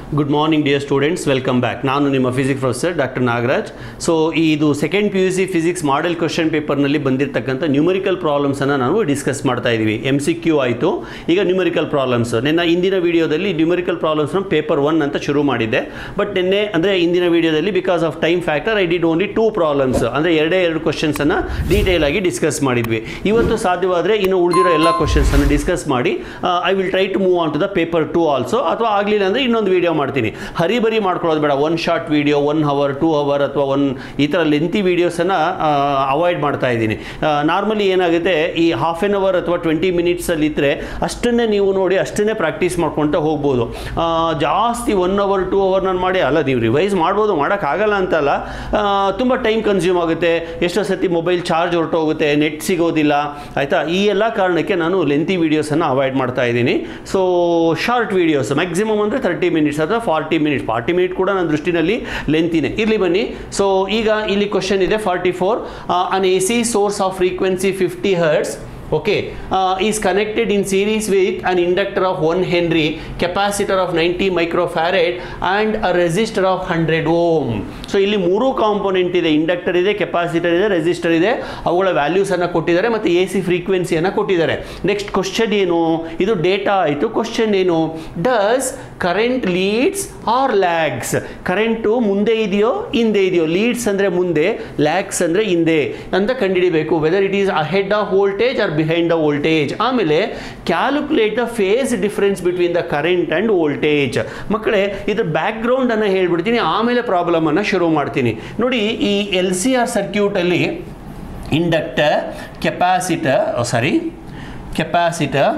good morning dear students welcome back ನಾನು ನಿಮ್ಮ physics professor doctor Nagaraj so ಇದು second P U C physics model question ಪೇಪರ್ನಲ್ಲಿ ಬಂದಿರತಕ್ಕಂಥ numerical ಪ್ರಾಬ್ಲಮ್ಸನ್ನು ನಾವು ಡಿಸ್ಕಸ್ ಮಾಡ್ತಾ ಇದ್ದೀವಿ ಎಮ್ ಸಿ ಕ್ಯೂ ಆಯಿತು ಈಗ ನ್ಯೂಮರಿಕಲ್ ಪ್ರಾಬ್ಲಮ್ಸ್ ನಿನ್ನ ಇಂದಿನ ವಿಡಿಯೋದಲ್ಲಿ ನ್ಯೂಮರಿಕಲ್ ಪ್ರಾಬ್ಲಮ್ಸ್ನ ಪೇಪರ್ ಒನ್ ಅಂತ ಶುರು ಮಾಡಿದ್ದೆ ಬಟ್ ನಿನ್ನೆ ಅಂದರೆ ಇಂದಿನ ವಿಡಿಯೋದಲ್ಲಿ because of time factor I did only two problems ಅಂದರೆ ಎರಡೇ ಎರಡು ಕ್ವಶನ್ಸನ್ನು ಡೀಟೇಲ್ ಆಗಿ ಡಿಸ್ಕಸ್ ಮಾಡಿದ್ವಿ ಇವತ್ತು ಸಾಧ್ಯವಾದರೆ ಇನ್ನು ಉಳಿದಿರೋ ಎಲ್ಲ ಕ್ವಶನ್ಸನ್ನು ಡಿಸ್ಕಸ್ ಮಾಡಿ I will try to move on to the paper too also ಅಥವಾ ಆಗಲಿಲ್ಲ ಅಂದರೆ ಇನ್ನೊಂದು ವೀಡಿಯೋ ಮಾಡ್ತೀನಿ ಹರಿಬರಿ ಮಾಡ್ಕೊಳ್ಳೋದು ಬೇಡ one short video one hour two hour ಅಥವಾ ಒನ್ ಈ ಥರ ಲೆಂತಿ ವೀಡಿಯೋಸನ್ನು ಅವಾಯ್ಡ್ ಮಾಡ್ತಾ ಇದ್ದೀನಿ ನಾರ್ಮಲಿ ಏನಾಗುತ್ತೆ ಈ ಹಾಫ್ ಆನ್ ಅವರ್ ಅಥವಾ ಟ್ವೆಂಟಿ ಮಿನಿಟ್ಸಲ್ಲಿ ಇದ್ದರೆ ಅಷ್ಟನ್ನೇ ನೀವು ನೋಡಿ ಅಷ್ಟನ್ನೇ ಪ್ರಾಕ್ಟೀಸ್ ಮಾಡ್ಕೊಳ್ತಾ ಹೋಗ್ಬೋದು ಆ, ಜಾಸ್ತಿ ಒನ್ ಅವರ್ ಟೂ ಅವರ್ ನಾನು ಮಾಡಿ ಅಲ್ಲ ನೀವು ರಿವೈಸ್ ಮಾಡ್ಬೋದು ಮಾಡೋಕ್ಕಾಗಲ್ಲ ಅಂತಲ್ಲ ತುಂಬ ಟೈಮ್ ಕನ್ಸ್ಯೂಮ್ ಆಗುತ್ತೆ ಎಷ್ಟೋ ಸತಿ ಮೊಬೈಲ್ ಚಾರ್ಜ್ ಹೊರಟೋಗುತ್ತೆ ನೆಟ್ ಸಿಗೋದಿಲ್ಲ ಆಯಿತಾ ಈ ಎಲ್ಲ ಕಾರಣಕ್ಕೆ ನಾನು ಲೆಂತಿ ವೀಡಿಯೋಸನ್ನು ಅವಾಯ್ಡ್ ಮಾಡ್ತಾ ಇದ್ದೀನಿ ಸೊ ಶಾರ್ಟ್ ವೀಡಿಯೋಸ್ ಮ್ಯಾಕ್ಸಿಮಮ್ ಅಂದರೆ ತರ್ಟಿ ಮಿನಿಟ್ಸ್ ಅಥವಾ ಫಾರ್ಟಿ ಮಿನಿಟ್ಸ್ ಫಾರ್ಟಿ ಮಿನಿಟ್ ಕೂಡ ನನ್ನ ದೃಷ್ಟಿನಲ್ಲಿ ಲೆಂತಿನೇ ಇರಲಿ ಬನ್ನಿ ಸೊ ಈಗ ಇಲ್ಲಿ ಕ್ವಶನ್ ಇದೆ forty four an A C source of frequency fifty hertz okay uh, is connected in series with an inductor of 1 henry capacitor of 90 microfarad and a resistor of 100 ohm so ಇಲ್ಲಿ ಮೂರು component ಇದೆ inductor ಇದೆ capacitor ಇದೆ resistor ಇದೆ ಅವುಗಳ values ಅನ್ನು ಕೊಟ್ಟಿದ್ದಾರೆ ಮತ್ತು ಎ ಸಿ ಫ್ರೀಕ್ವೆನ್ಸಿಯನ್ನು ಕೊಟ್ಟಿದ್ದಾರೆ ನೆಕ್ಸ್ಟ್ ಕ್ವಶನ್ ಏನು ಇದು ಡೇಟಾ ಆಯಿತು ಕ್ವಶನ್ ಏನು does current leads or lags current ಮುಂದೆ ಇದೆಯೋ ಹಿಂದೆ ಇದೆಯೋ ಲೀಡ್ಸ್ ಅಂದರೆ ಮುಂದೆ ಲ್ಯಾಗ್ಸ್ ಅಂದರೆ ಹಿಂದೆ ಅಂತ ಕಂಡುಹಿಡಿಬೇಕು whether it is ahead of voltage or behind the voltage ಆಮೇಲೆ calculate the phase difference between the current and voltage ಮಕ್ಕಳೇ ಇದ್ರ ಬ್ಯಾಕ್ಗ್ರೌಂಡ್ ಅನ್ನು ಹೇಳ್ಬಿಡ್ತೀನಿ ಆಮೇಲೆ ಪ್ರಾಬ್ಲಮ್ ಅನ್ನು ಶುರು ಮಾಡ್ತೀನಿ ನೋಡಿ ಈ ಎಲ್ ಸಿ ಆರ್ ಸರ್ಕ್ಯೂಟಲ್ಲಿ inductor capacitor sorry capacitor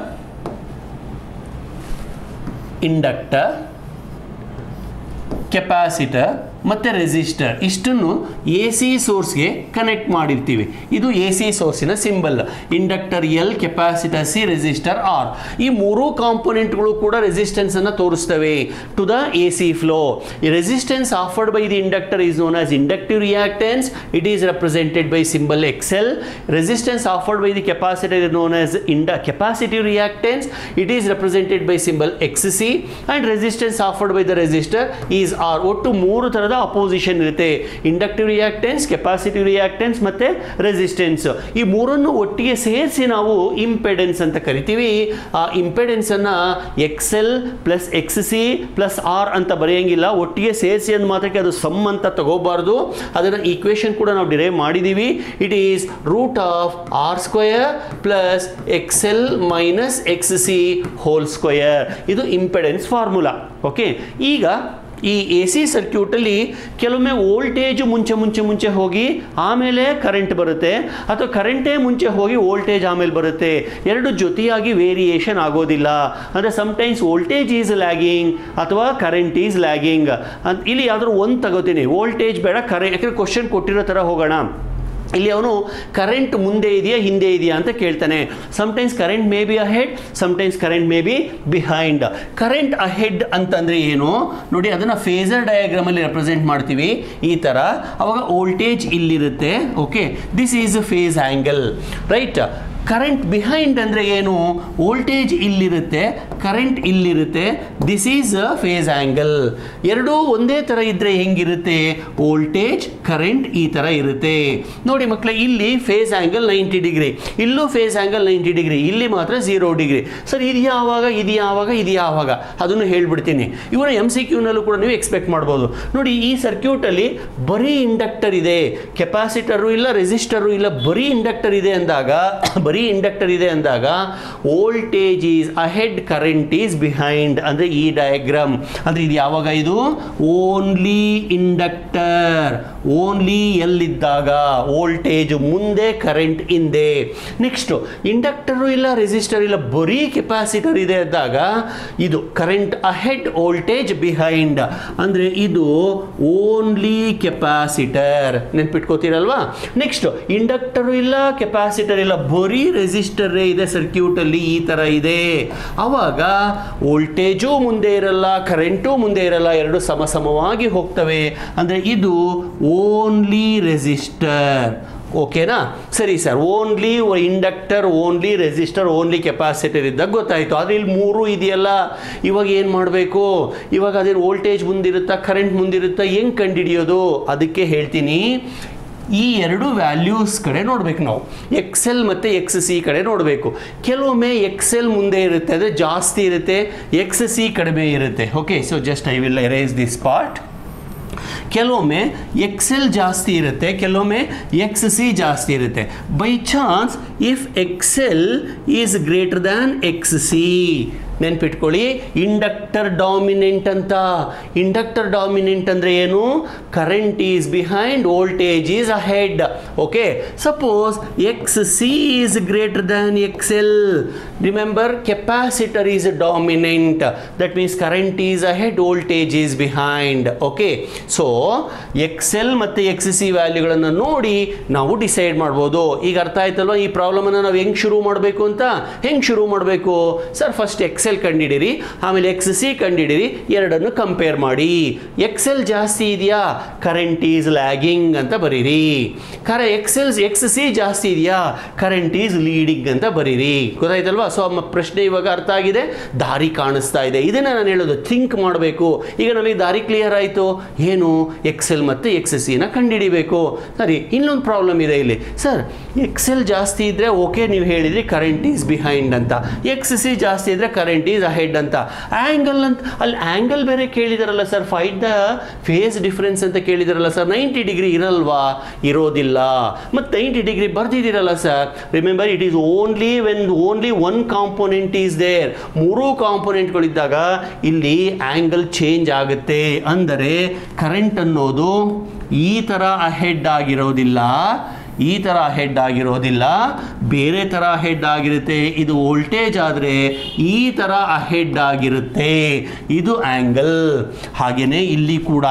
inductor capacitor ಮತ್ತು ರೆಸಿಸ್ಟರ್ ಇಷ್ಟನ್ನು ಎ ಸಿ ಸೋರ್ಸ್ಗೆ ಕನೆಕ್ಟ್ ಮಾಡಿರ್ತೀವಿ ಇದು ಎ ಸಿ ಸೋರ್ಸಿನ symbol inductor L capacitor C resistor R ಈ ಮೂರೂ ಕಾಂಪೊನೆಂಟ್ಗಳು ಕೂಡ ರೆಸಿಸ್ಟೆನ್ಸ್ ಅನ್ನು ತೋರಿಸ್ತವೆ to the A C flow resistance offered by the inductor is known as inductive reactance it is represented by symbol X L resistance offered by the capacitor is known as ಇಂಡ capacitive reactance it is represented by symbol X C and resistance offered by the resistor is R ಒಟ್ಟು ಮೂರು ಥರದ opposition ಇರುತ್ತೆ inductive reactance capacitive reactance ಮತ್ತು resistance ಈ ಮೂರನ್ನು ಒಟ್ಟಿಗೆ ಸೇರಿಸಿ ನಾವು ಇಂಪೆಡೆನ್ಸ್ ಅಂತ ಕರಿತೀವಿ ಆ ಇಂಪೆಡೆನ್ಸನ್ನು X L plus X C plus R ಅಂತ ಬರೆಯಂಗಿಲ್ಲ ಒಟ್ಟಿಗೆ ಸೇರಿಸಿ ಅಂದ ಮಾತ್ರಕ್ಕೆ ಅದು ಸಮ್ ಅಂತ ತಗೋಬಾರ್ದು ಅದನ್ನು ಈಕ್ವೇಷನ್ ಕೂಡ ನಾವು ಡಿರೈವ್ ಮಾಡಿದ್ದೀವಿ it is root of R square plus X L minus X C whole square ಇದು ಇಂಪೆಡೆನ್ಸ್ ಫಾರ್ಮುಲಾ ಓಕೆ ಈಗ ಈ ಎ ಸಿ ಸರ್ಕ್ಯೂಟಲ್ಲಿ ಕೆಲವೊಮ್ಮೆ ವೋಲ್ಟೇಜು ಮುಂಚೆ ಮುಂಚೆ ಮುಂಚೆ ಹೋಗಿ ಆಮೇಲೆ ಕರೆಂಟ್ ಬರುತ್ತೆ ಅಥವಾ ಕರೆಂಟೇ ಮುಂಚೆ ಹೋಗಿ ವೋಲ್ಟೇಜ್ ಆಮೇಲೆ ಬರುತ್ತೆ ಎರಡು ಜೊತೆಯಾಗಿ ವೇರಿಯೇಷನ್ ಆಗೋದಿಲ್ಲ ಅಂದರೆ ಸಮ್ಟೈಮ್ಸ್ ವೋಲ್ಟೇಜ್ ಈಸ್ ಲ್ಯಾಗಿಂಗ್ ಅಥವಾ ಕರೆಂಟ್ ಈಸ್ ಲ್ಯಾಗಿಂಗ್ ಅಂತ ಇಲ್ಲಿ ಯಾವ್ದಾದ್ರು ಒಂದು ತಗೋತೀನಿ ವೋಲ್ಟೇಜ್ ಬೇಡ ಕರೆ ಯಾಕಂದರೆ ಕ್ವಶನ್ ಕೊಟ್ಟಿರೋ ಥರ ಹೋಗೋಣ ಇಲ್ಲಿ ಅವನು ಕರೆಂಟ್ ಮುಂದೆ ಇದೆಯಾ ಹಿಂದೆ ಇದೆಯಾ ಅಂತ ಕೇಳ್ತಾನೆ sometimes current may be ahead sometimes current may be behind current ahead ಅಂತಂದರೆ ಏನು ನೋಡಿ ಅದನ್ನು ಫೇಸರ್ ಡಯಾಗ್ರಾಮಲ್ಲಿ ರೆಪ್ರೆಸೆಂಟ್ ಮಾಡ್ತೀವಿ ಈ ಥರ ಅವಾಗ ವೋಲ್ಟೇಜ್ ಇಲ್ಲಿರುತ್ತೆ okay this is phase angle right current behind ಅಂದರೆ ಏನು ವೋಲ್ಟೇಜ್ ಇಲ್ಲಿರುತ್ತೆ ಕರೆಂಟ್ ಇಲ್ಲಿರುತ್ತೆ this is a phase angle ಎರಡೂ ಒಂದೇ ಥರ ಇದ್ದರೆ ಹೆಂಗಿರುತ್ತೆ ವೋಲ್ಟೇಜ್ ಕರೆಂಟ್ ಈ ಥರ ಇರುತ್ತೆ ನೋಡಿ ಮಕ್ಕಳೇ ಇಲ್ಲಿ ಫೇಸ್ ಆ್ಯಂಗಲ್ ನೈಂಟಿ ಡಿಗ್ರಿ ಇಲ್ಲೂ ಫೇಸ್ ಆ್ಯಂಗಲ್ ನೈಂಟಿ ಡಿಗ್ರಿ ಇಲ್ಲಿ ಮಾತ್ರ ಝೀರೋ ಡಿಗ್ರಿ ಸರ್ ಇದು ಯಾವಾಗ ಇದು ಯಾವಾಗ ಇದು ಯಾವಾಗ ಅದನ್ನು ಹೇಳ್ಬಿಡ್ತೀನಿ ಇವರ ಎಮ್ ಸಿ ಕ್ಯೂನಲ್ಲೂ ಕೂಡ ನೀವು ಎಕ್ಸ್ಪೆಕ್ಟ್ ಮಾಡ್ಬೋದು ನೋಡಿ ಈ ಸರ್ಕ್ಯೂಟಲ್ಲಿ ಬರೀ ಇಂಡಕ್ಟರ್ ಇದೆ ಕೆಪಾಸಿಟರು ಇಲ್ಲ ರೆಸಿಸ್ಟರು ಇಲ್ಲ ಬರೀ ಇಂಡಕ್ಟರ್ ಇದೆ ಅಂದಾಗ ಬರೀ ಇಂಡಕ್ಟರ್ ಇದೆ ಅಂದಾಗ voltage is ahead current is behind ಅಂದರೆ ಈ ಡಯಾಗ್ರಾಮ್ ಅಂದರೆ ಇದು ಯಾವಾಗ ಇದು ಓನ್ಲಿ ಇಂಡಕ್ಟರ್ ಓನ್ಲಿ ಎಲ್ಲಿದ್ದಾಗ ವೋಲ್ಟೇಜ್ ಮುಂದೆ ಕರೆಂಟ್ ಹಿಂದೆ ನೆಕ್ಸ್ಟು ಇಂಡಕ್ಟರು ಇಲ್ಲ ರೆಸಿಸ್ಟರ್ ಇಲ್ಲ ಬರೀ ಕೆಪಾಸಿಟರ್ ಇದೆ ಅಂದಾಗ ಇದು ಕರೆಂಟ್ ಅಹೆಡ್ ವೋಲ್ಟೇಜ್ ಬಿಹೈಂಡ್ ಅಂದರೆ ಇದು ಓನ್ಲಿ ಕೆಪಾಸಿಟರ್ ನೆನ್ಪಿಟ್ಕೋತೀರಲ್ವಾ ನೆಕ್ಸ್ಟ್ ಇಂಡಕ್ಟರು ಇಲ್ಲ ಕೆಪಾಸಿಟರ್ ಇಲ್ಲ ಬರೀ ರೆಸಿಸ್ಟರೇ ಇದೆ ಸರ್ಕ್ಯೂಟಲ್ಲಿ ಈ ಥರ ಇದೆ ಆವಾಗ ವೋಲ್ಟೇಜು ಮುಂದೆ ಇರಲ್ಲ ಕರೆಂಟು ಮುಂದೆ ಇರಲ್ಲ ಎರಡು ಸಮಸಮವಾಗಿ ಹೋಗ್ತವೆ ಅಂದರೆ ಇದು ಓನ್ಲಿ ರೆಸಿಸ್ಟರ್ ಓಕೆನಾ ಸರಿ sir only inductor only resistor only capacitor ಇದ್ದಾಗ ಗೊತ್ತಾಯಿತು ಆದರೆ ಇಲ್ಲಿ ಮೂರು ಇದೆಯಲ್ಲ ಇವಾಗ ಏನು ಮಾಡಬೇಕು ಇವಾಗ ಅದೇನು ವೋಲ್ಟೇಜ್ ಮುಂದಿರುತ್ತಾ ಕರೆಂಟ್ ಮುಂದಿರುತ್ತಾ ಹೆಂಗೆ ಕಂಡುಹಿಡಿಯೋದು ಅದಕ್ಕೆ ಹೇಳ್ತೀನಿ ಈ ಎರಡು ವ್ಯಾಲ್ಯೂಸ್ ಕಡೆ ನೋಡ್ಬೇಕು ನಾವು ಎಕ್ಸೆಲ್ ಮತ್ತು ಎಕ್ಸ್ ಸಿ ಕಡೆ ನೋಡಬೇಕು ಕೆಲವೊಮ್ಮೆ ಎಕ್ಸೆಲ್ ಮುಂದೆ ಇರುತ್ತೆ ಅಂದರೆ ಜಾಸ್ತಿ ಇರುತ್ತೆ ಎಕ್ಸ್ ಸಿ ಕಡಿಮೆ ಇರುತ್ತೆ okay so just I will erase this part ಕೆಲವೊಮ್ಮೆ ಎಕ್ಸೆಲ್ ಜಾಸ್ತಿ ಇರುತ್ತೆ ಕೆಲವೊಮ್ಮೆ ಎಕ್ಸ್ ಸಿ ಜಾಸ್ತಿ ಇರುತ್ತೆ by chance if X L is greater than X C ನೆನ್ಪಿಟ್ಕೊಳ್ಳಿ ಇಂಡಕ್ಟರ್ ಡಾಮಿನೆಂಟ್ ಅಂತ ಇಂಡಕ್ಟರ್ ಡಾಮಿನೆಂಟ್ ಅಂದರೆ ಏನು current is behind voltage is ahead okay suppose X C is greater than X L remember capacitor is dominant that means current is ahead voltage is behind okay so X L ಮತ್ತು X C ವ್ಯಾಲ್ಯೂಗಳನ್ನು ನೋಡಿ ನಾವು decide ಮಾಡ್ಬೋದು ಈಗ ಅರ್ಥ ಆಯ್ತಲ್ವ ಈ ಪ್ರಾಬ್ಲಮನ್ನು ನಾವು ಹೆಂಗೆ ಶುರು ಮಾಡಬೇಕು ಅಂತ ಹೆಂಗೆ ಶುರು ಮಾಡಬೇಕು ಸರ್ ಫಸ್ಟ್ ಎಕ್ಸೆಲ್ ಕಂಡಿಡಿರಿ ಆಮೇಲೆ ಎಕ್ಸ್ ಸಿ ಕಂಡಿಡಿರಿ ಎರಡನ್ನು ಕಂಪೇರ್ ಮಾಡಿ ಎಕ್ಸೆಲ್ ಜಾಸ್ತಿ ಇದೆಯಾ ಕರೆಂಟ್ ಈಸ್ ಲ್ಯಾಗಿಂಗ್ ಅಂತ ಬರೀರಿ ಕರ ಎಕ್ಸೆಲ್ ಎಕ್ಸ್ ಸಿ ಜಾಸ್ತಿ ಇದೆಯಾ ಕರೆಂಟ್ ಈಸ್ ಲೀಡಿಂಗ್ ಅಂತ ಬರೀರಿ ಗೊತ್ತಾಯ್ತಲ್ವಾ ಸೊ ನಮ್ಮ ಪ್ರಶ್ನೆ ಇವಾಗ ಅರ್ಥ ಆಗಿದೆ ದಾರಿ ಕಾಣಿಸ್ತಾ ಇದೆ ಇದನ್ನ ನಾನು ಹೇಳೋದು ಥಿಂಕ್ ಮಾಡಬೇಕು ಈಗ ನಮಗೆ ದಾರಿ ಕ್ಲಿಯರ್ ಆಯಿತು ಏನು ಎಕ್ಸೆಲ್ ಮತ್ತು ಎಕ್ಸ್ ಸಿನ ಕಂಡುಹಿಡಿಬೇಕು ಸರಿ ಇನ್ನೊಂದು ಪ್ರಾಬ್ಲಮ್ ಇದೆ ಇಲ್ಲಿ ಸರ್ ಎಕ್ಸೆಲ್ ಜಾಸ್ತಿ ಇದ್ದರೆ ಓಕೆ ನೀವು ಹೇಳಿದ್ರಿ ಕರೆಂಟ್ ಈಸ್ ಬಿಹೈಂಡ್ ಅಂತ ಎಕ್ಸ್ ಸಿ ಜಾಸ್ತಿ ಇದ್ದರೆ ಕರೆಂಟ್ ಈಸ್ ಅಹೆಡ್ ಅಂತ ಆ್ಯಂಗಲ್ ಅಂತ ಅಲ್ಲಿ ಆ್ಯಂಗಲ್ ಬೇರೆ ಕೇಳಿದಾರಲ್ಲ sir find the phase difference ಅಂತ ಕೇಳಿದಾರಲ್ಲ ಸರ್ ನೈಂಟಿ ಡಿಗ್ರಿ ಇರಲ್ವಾ ಇರೋದಿಲ್ಲ ಮತ್ತು ನೈಂಟಿ ಡಿಗ್ರಿ ಬರ್ದಿದ್ದೀರಲ್ಲ sir remember it is only when only one component is there ಮೂರೂ ಕಾಂಪೋನೆಂಟ್ಗಳಿದ್ದಾಗ ಇಲ್ಲಿ ಆ್ಯಂಗಲ್ ಚೇಂಜ್ ಆಗುತ್ತೆ ಅಂದರೆ ಕರೆಂಟ್ ಅನ್ನೋದು ಈ ಥರ ಅಹೆಡ್ ಆಗಿರೋದಿಲ್ಲ ಈ ಥರ ಹೆಡ್ ಆಗಿರೋದಿಲ್ಲ ಬೇರೆ ಥರ ಹೆಡ್ ಆಗಿರುತ್ತೆ ಇದು ವೋಲ್ಟೇಜ್ ಆದರೆ ಈ ಥರ ಹೆಡ್ ಆಗಿರುತ್ತೆ ಇದು ಆ್ಯಂಗಲ್ ಹಾಗೆಯೇ ಇಲ್ಲಿ ಕೂಡ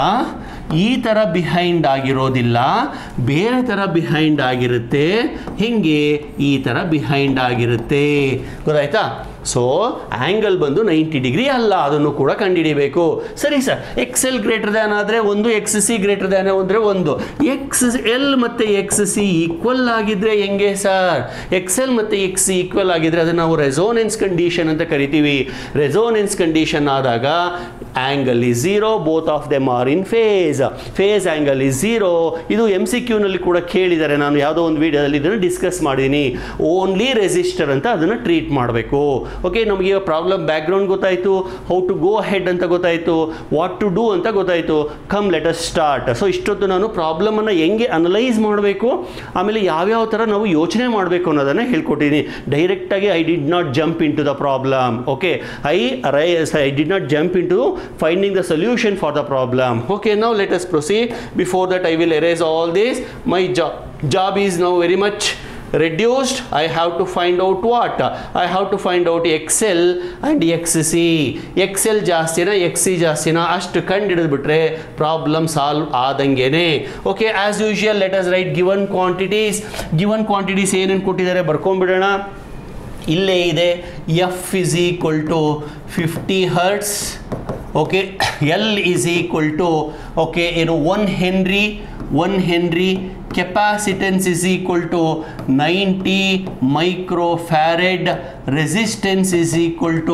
ಈ ಥರ ಬಿಹೈಂಡ್ ಆಗಿರೋದಿಲ್ಲ ಬೇರೆ ಥರ ಬಿಹೈಂಡ್ ಆಗಿರುತ್ತೆ ಹಿಂಗೆ ಈ ಥರ ಬಿಹೈಂಡ್ ಆಗಿರುತ್ತೆ ಗೊತ್ತಾಯ್ತಾ ಸೊ ಆ್ಯಂಗಲ್ ಬಂದು ನೈಂಟಿ ಡಿಗ್ರಿ ಅಲ್ಲ ಅದನ್ನು ಕೂಡ ಕಂಡುಹಿಡಿಬೇಕು ಸರಿ sir X L greater than ಆದರೆ ಒಂದು ಎಕ್ಸ್ ಸಿ ಗ್ರೇಟರ್ ದ್ಯಾನ್ ಅಂದರೆ ಒಂದು ಎಕ್ಸ್ ಎಲ್ ಮತ್ತು ಎಕ್ಸ್ ಸಿ ಈಕ್ವಲ್ ಆಗಿದ್ರೆ ಹೆಂಗೆ ಸರ್ ಎಕ್ಸ್ ಎಲ್ ಮತ್ತು ಎಕ್ಸ್ ಸಿ ಈಕ್ವಲ್ ಆಗಿದ್ರೆ ಅದನ್ನು ನಾವು ರೆಸೋನೆನ್ಸ್ ಕಂಡೀಷನ್ ಅಂತ ಕರಿತೀವಿ ರೆಸೋನೆನ್ಸ್ ಕಂಡೀಷನ್ ಆದಾಗ angle is zero both of them are in phase phase angle is zero ಇದು ಎಮ್ ಸಿ ಕ್ಯೂನಲ್ಲಿ ಕೂಡ ಕೇಳಿದ್ದಾರೆ ನಾನು ಯಾವುದೋ ಒಂದು ವಿಡಿಯೋದಲ್ಲಿ ಇದನ್ನು ಡಿಸ್ಕಸ್ ಮಾಡಿದ್ದೀನಿ ಓನ್ಲಿ ರೆಸಿಸ್ಟರ್ ಅಂತ ಅದನ್ನು ಟ್ರೀಟ್ ಮಾಡಬೇಕು ಓಕೆ ನಮಗೆ ಪ್ರಾಬ್ಲಮ್ ಬ್ಯಾಕ್ಗ್ರೌಂಡ್ ಗೊತ್ತಾಯಿತು ಹೌ ಟು ಗೋ ಹೆಡ್ ಅಂತ ಗೊತ್ತಾಯಿತು ವಾಟ್ ಟು ಡೂ ಅಂತ ಗೊತ್ತಾಯಿತು come let us start so ಇಷ್ಟೊತ್ತು ನಾನು ಪ್ರಾಬ್ಲಮನ್ನು ಹೆಂಗೆ ಅನಲೈಸ್ ಮಾಡಬೇಕು ಆಮೇಲೆ ಯಾವ್ಯಾವ ಥರ ನಾವು ಯೋಚನೆ ಮಾಡಬೇಕು ಅನ್ನೋದನ್ನು ಹೇಳ್ಕೊಟ್ಟಿದ್ದೀನಿ ಡೈರೆಕ್ಟಾಗಿ I did not jump into the problem okay I right I did not jump into finding the solution for the problem okay ನಾವು let us proceed before that I will erase all this my job job is now very much reduced i have to find out what i have to find out excel and xc excel ಜಾಸ್ತಿನ xc ಜಾಸ್ತಿನ ಅಷ್ಟು ಕಂಡಿಡಿದ್ಬಿಟ್ರೆ problem solve ಆದಂಗೆನೆ okay as usual let us write given quantities given quantities ಏನೇನು ಕೊಟ್ಟಿದ್ದಾರೆ ಬರ್ಕೊಂಡ್ಬಿಡೋಣ ಇಲ್ಲೇ ಇದೆ F is equal to fifty hertz okay L is equal to okay ಏನು one henry one henry capacitance is equal to ninety microfarad resistance is equal to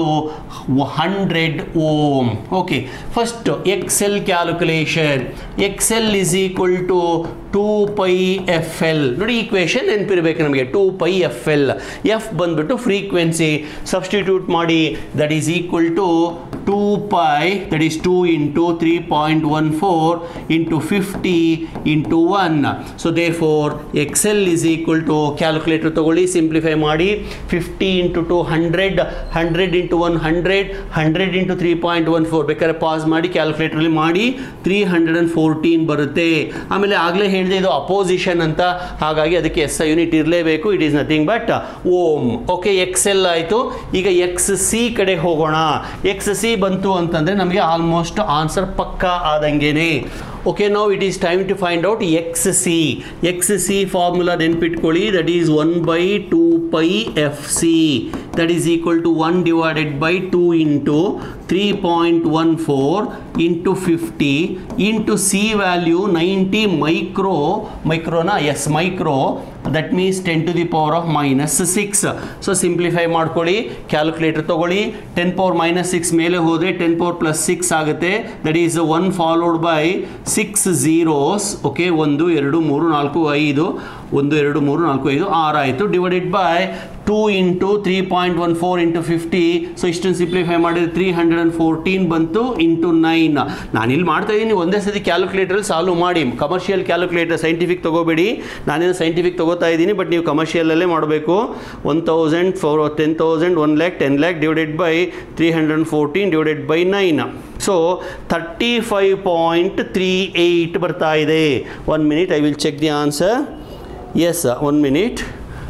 hundred ohm okay first X L calculation X L is equal to two pi F L ನೋಡಿ equation ನೆನಪಿರ್ಬೇಕು ನಮಗೆ two pi F L F ಬಂದ್ಬಿಟ್ಟು frequency substitute ಮಾಡಿ that is equal to two pi that is two into three point one four into fifty into one so therefore X L is equal to calculator ತಗೊಳ್ಳಿ simplify ಮಾಡಿ fifty into two hundred hundred into one hundred hundred into three point one four ಬೇಕಾದ್ರೆ pause ಮಾಡಿ ಕ್ಯಾಲ್ಕುಲೇಟ್ರಲ್ಲಿ ಮಾಡಿ three hundred and fourteen ಬರುತ್ತೆ ಆಮೇಲೆ ಆಗಲೇ ಹೇಳಿದೆ ಇದು ಅಪೋಸಿಷನ್ ಅಂತ ಹಾಗಾಗಿ ಅದಕ್ಕೆ ಎಸ್ ಐ ಯೂನಿಟ್ ಇರಲೇಬೇಕು it is nothing but ohm okay X L ಆಯಿತು ಈಗ ಎಕ್ಸ್ ಸಿ ಕಡೆ ಹೋಗೋಣ ಎಕ್ಸ್ ಸಿ ಬಂತು ಅಂತಂದರೆ ನಮಗೆ ಆಲ್ಮೋಸ್ಟ್ ಆನ್ಸರ್ ಪಕ್ಕಾ ಆದಂಗೆನೆ ಓಕೆ ನಾವು it is time to find out X C X C formula ನೆನ್ಪಿಟ್ಕೊಳ್ಳಿ that is one by two pi F C that is equal to one divided by two into three point one four into fifty into C value ninety micro ಮೈಕ್ರೋನಾ yes micro that means ten to the power of minus six so simplify ಮಾಡ್ಕೊಳ್ಳಿ calculator ತಗೊಳ್ಳಿ ten power minus six ಮೇಲೆ ಹೋದರೆ ten power plus six ಆಗುತ್ತೆ that is one followed by six zeros okay ಒಂದು ಎರಡು ಮೂರು ನಾಲ್ಕು ಐದು ಒಂದು ಎರಡು ಮೂರು ನಾಲ್ಕು ಐದು ಆರು ಆಯಿತು divided by two into three point one four into fifty so ಇಷ್ಟನ್ನು ಸಿಂಪ್ಲಿಫೈ ಮಾಡಿದ್ರೆ ತ್ರೀ ಹಂಡ್ರೆಡ್ ಆ್ಯಂಡ್ ಫೋರ್ಟೀನ್ ಬಂತು ಇಂಟು ನೈನ್ ನಾನು ಇಲ್ಲಿ ಮಾಡ್ತಾ ಇದ್ದೀನಿ ಒಂದೇ ಸತಿ ಕ್ಯಾಲ್ಕುಲೇಟರಲ್ಲಿ ಸಾಲ್ವ್ ಮಾಡಿ ಕಮರ್ಷಿಯಲ್ ಕ್ಯಾಲ್ಕುಲೇಟರ್ ಸೈಂಟಿಫಿಕ್ ತೊಗೋಬೇಡಿ ನಾನೇನು ಸೈಂಟಿಫಿಕ್ ತೊಗೋತಾ ಇದ್ದೀನಿ ಬಟ್ ನೀವು ಕಮರ್ಷಿಯಲಲ್ಲೇ ಮಾಡಬೇಕು one thousand four ten thousand one lakh ten lakh divided by three hundred and fourteen divided by nine so thirty five point three eight ಬರ್ತಾ ಇದೆ one minute I will check the answer yes one minute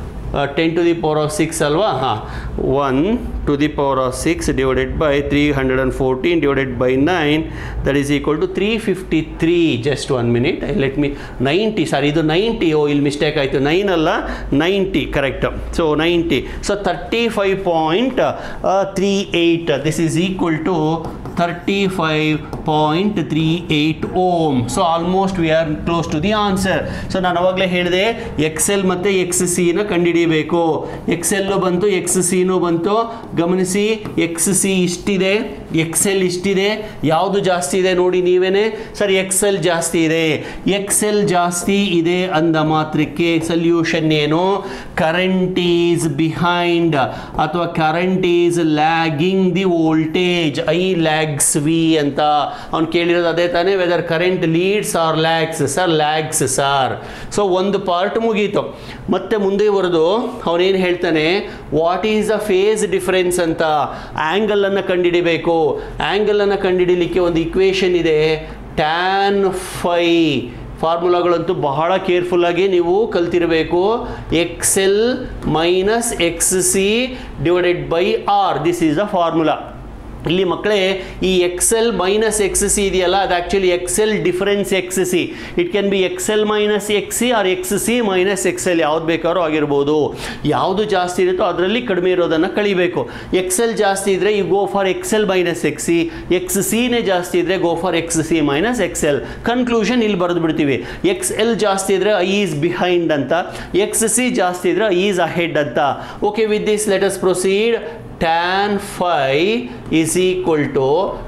ten to the power of six ಅಲ್ವಾ ಹಾಂ one to the power of six divided by three hundred and fourteen divided by nine that is equal to three fifty three just one minute let me ninety sorry ಇದು ninety oh ಇಲ್ಲಿ mistake ಆಯಿತು nine ಅಲ್ಲ ninety correct so ninety so thirty five point three eight this is equal to thirty five point three eight ohm so almost we are close to the answer so ನಾನು ಅವಾಗಲೇ ಹೇಳಿದೆ Excel ಮತ್ತು X ಸಿನ ಕಂಡುಹಿಡಿಯಬೇಕು XL ಬಂತು X ಸಿನೂ ಬಂತು ಗಮನಿಸಿ ಎಕ್ಸ್ ಸಿ ಇಷ್ಟಿದೆ ಎಕ್ಸೆಲ್ ಇಷ್ಟಿದೆ ಯಾವುದು ಜಾಸ್ತಿ ಇದೆ ನೋಡಿ ನೀವೇನೆ ಸರ್ ಎಕ್ಸೆಲ್ ಜಾಸ್ತಿ ಇದೆ ಎಕ್ಸೆಲ್ ಜಾಸ್ತಿ ಇದೆ ಅಂದ ಮಾತ್ರಕ್ಕೆ ಸಲ್ಯೂಷನ್ ಏನು ಕರೆಂಟ್ ಈಸ್ ಬಿಹೈಂಡ್ ಅಥವಾ current is lagging the voltage I lags V ಅಂತ ಅವ್ನು ಕೇಳಿರೋದು ಅದೇ ತಾನೇ whether current leads or lags sir lags sir so ಒಂದು ಪಾರ್ಟ್ ಮುಗೀತು ಮತ್ತೆ ಮುಂದೆ ಬರೆದು ಅವನೇನು ಹೇಳ್ತಾನೆ what is the phase difference ಅಂತ ಆ್ಯಂಗಲನ್ನು ಕಂಡುಹಿಡಿಬೇಕು ಆ್ಯಂಗಲನ್ನು ಕಂಡುಹಿಡಿಲಿಕ್ಕೆ ಒಂದು ಇಕ್ವೇಷನ್ ಇದೆ ಟ್ಯಾನ್ ಫೈ ಫಾರ್ಮುಲಾಗಳಂತೂ ಬಹಳ ಕೇರ್ಫುಲ್ಲಾಗಿ ನೀವು ಕಲ್ತಿರಬೇಕು X L minus X C divided by R this is the formula ಇಲ್ಲಿ ಮಕ್ಕಳೇ ಈ ಎಕ್ಸೆಲ್ ಮೈನಸ್ ಎಕ್ಸ್ ಸಿ ಇದೆಯಲ್ಲ ಅದು actually X L difference X C it can be X L minus X C or X C minus X L ಯಾವ್ದು ಬೇಕಾದ್ರೂ ಆಗಿರ್ಬೋದು ಯಾವುದು ಜಾಸ್ತಿ ಇರುತ್ತೋ ಅದರಲ್ಲಿ ಕಡಿಮೆ ಇರೋದನ್ನು ಕಳಿಬೇಕು ಎಕ್ಸೆಲ್ ಜಾಸ್ತಿ ಇದ್ದರೆ you go for X L minus X C X ಸಿನೇ ಜಾಸ್ತಿ ಇದ್ದರೆ go for X C minus X L conclusion ಇಲ್ಲಿ ಬರೆದು ಬಿಡ್ತೀವಿ ಎಕ್ಸ್ ಎಲ್ ಜಾಸ್ತಿ ಇದ್ದರೆ ಐ ಈಸ್ ಬಿಹೈಂಡ್ ಅಂತ ಎಕ್ಸ್ ಸಿ ಜಾಸ್ತಿ ಇದ್ದರೆ ಐ ಈಸ್ ಅಹೆಡ್ ಅಂತ okay with this let's proceed tan phi is equal to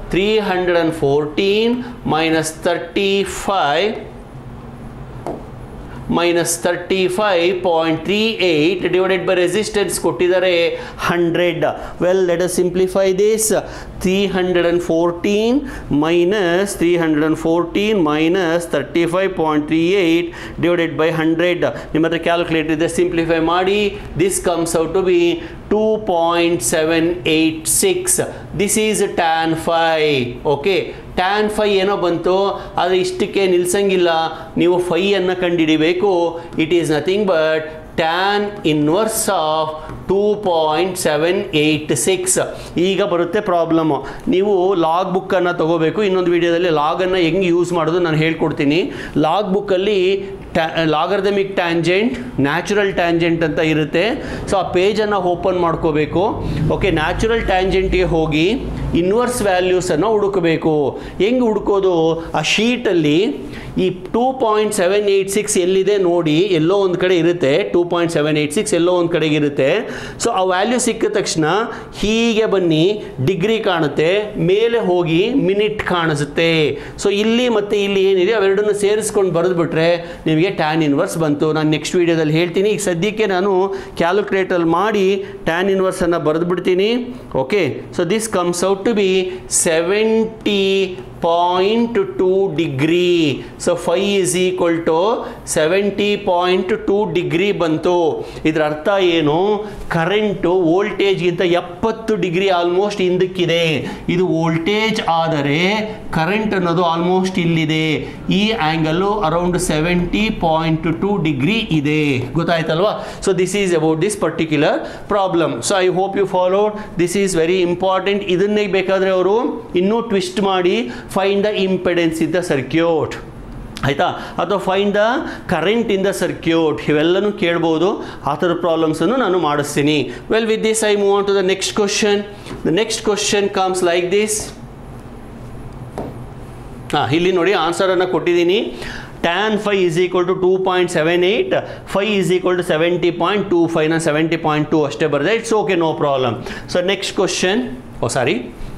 314 minus 35 minus thirty five point three eight divided by resistance ಕೊಟ್ಟಿದ್ದಾರೆ hundred well let us simplify this three hundred and fourteen minus three hundred and fourteen minus thirty five point three eight divided by hundred ನಿಮ್ಮ ಹತ್ರ calculator ಇದೆ simplify ಮಾಡಿ this comes out to be two point seven eight six this is tan phi okay tan phi ಏನೋ ಬಂತು ಆದರೆ ಇಷ್ಟಕ್ಕೆ ನಿಲ್ಸಂಗಿಲ್ಲ ನೀವು ಫೈಯನ್ನು ಕಂಡುಹಿಡಿಬೇಕು it is nothing but tan inverse of two point seven eight six ಈಗ ಬರುತ್ತೆ ಪ್ರಾಬ್ಲಮ್ಮು ನೀವು ಲಾಗ್ ಬುಕ್ಕನ್ನು ತೊಗೋಬೇಕು ಇನ್ನೊಂದು ವಿಡಿಯೋದಲ್ಲಿ ಲಾಗನ್ನು ಹೆಂಗೆ ಯೂಸ್ ಮಾಡೋದು ನಾನು ಹೇಳ್ಕೊಡ್ತೀನಿ ಲಾಗ್ ಬುಕ್ಕಲ್ಲಿ ಟ್ಯಾ ಲಾಗರ್ದಮಿಕ್ ಟ್ಯಾಂಜೆಂಟ್ ನ್ಯಾಚುರಲ್ ಟ್ಯಾಂಜೆಂಟ್ ಅಂತ ಇರುತ್ತೆ ಸೊ ಆ ಪೇಜನ್ನು ಓಪನ್ ಮಾಡ್ಕೋಬೇಕು ಓಕೆ ನ್ಯಾಚುರಲ್ ಟ್ಯಾಂಜೆಂಟ್ಗೆ ಹೋಗಿ ಇನ್ವರ್ಸ್ ವ್ಯಾಲ್ಯೂಸನ್ನು ಹುಡುಕಬೇಕು ಹೆಂಗೆ ಹುಡುಕೋದು ಆ ಶೀಟಲ್ಲಿ ಈ two point seven eight six ಎಲ್ಲಿದೆ ನೋಡಿ ಎಲ್ಲೋ ಒಂದು ಕಡೆ ಇರುತ್ತೆ two point seven eight six ಎಲ್ಲೋ ಒಂದು ಕಡೆಗೆ ಇರುತ್ತೆ ಸೊ ಆ ವ್ಯಾಲ್ಯೂ ಸಿಕ್ಕಿದ ತಕ್ಷಣ ಹೀಗೆ ಬನ್ನಿ ಡಿಗ್ರಿ ಕಾಣುತ್ತೆ ಮೇಲೆ ಹೋಗಿ ಮಿನಿಟ್ ಕಾಣಿಸುತ್ತೆ ಸೊ ಇಲ್ಲಿ ಮತ್ತು ಇಲ್ಲಿ ಏನಿದೆ ಅವೆರಡನ್ನು ಸೇರಿಸ್ಕೊಂಡು ಬರೆದುಬಿಟ್ರೆ ನಿಮಗೆ ಟ್ಯಾನ್ ಇನ್ವರ್ಸ್ ಬಂತು ನಾನು ನೆಕ್ಸ್ಟ್ ವೀಡಿಯೋದಲ್ಲಿ ಹೇಳ್ತೀನಿ ಈಗ ಸದ್ಯಕ್ಕೆ ನಾನು ಕ್ಯಾಲ್ಕುಲೇಟರ್ ಮಾಡಿ ಟ್ಯಾನ್ ಇನ್ವರ್ಸನ್ನು ಬರೆದುಬಿಡ್ತೀನಿ okay so this comes out to be seventy point two degree so phi is equal to seventy point two degree ಬಂತು ಇದರ ಅರ್ಥ ಏನು ಕರೆಂಟು ವೋಲ್ಟೇಜ್ಗಿಂತ ಎಪ್ಪತ್ತು ಡಿಗ್ರಿ ಆಲ್ಮೋಸ್ಟ್ ಹಿಂದಕ್ಕಿದೆ ಇದು ವೋಲ್ಟೇಜ್ ಆದರೆ ಕರೆಂಟ್ ಅನ್ನೋದು ಆಲ್ಮೋಸ್ಟ್ ಇಲ್ಲಿದೆ ಈ angle around seventy point two degree ಇದೆ ಗೊತ್ತಾಯ್ತಲ್ವಾ so this is about this particular problem so I hope you follow this is very important ಇದನ್ನೇ ಬೇಕಾದರೆ ಅವರು ಇನ್ನೂ ಟ್ವಿಸ್ಟ್ ಮಾಡಿ find the impedance in the circuit ಆಯಿತಾ ಅಥವಾ find the current in the circuit ಇವೆಲ್ಲನೂ ಕೇಳ್ಬೋದು ಆ ಥರ ಪ್ರಾಬ್ಲಮ್ಸನ್ನು ನಾನು ಮಾಡಿಸ್ತೀನಿ well with this I move on to the next question the next question comes like this ಹಾಂ ಇಲ್ಲಿ ನೋಡಿ ಆನ್ಸರನ್ನು ಕೊಟ್ಟಿದ್ದೀನಿ tan phi is equal to two point seven eight phi is equal to seventy point two ಫೈವ್ನ seventy point two ಅಷ್ಟೇ ಬರುತ್ತೆ it's okay no problem so next question oh sorry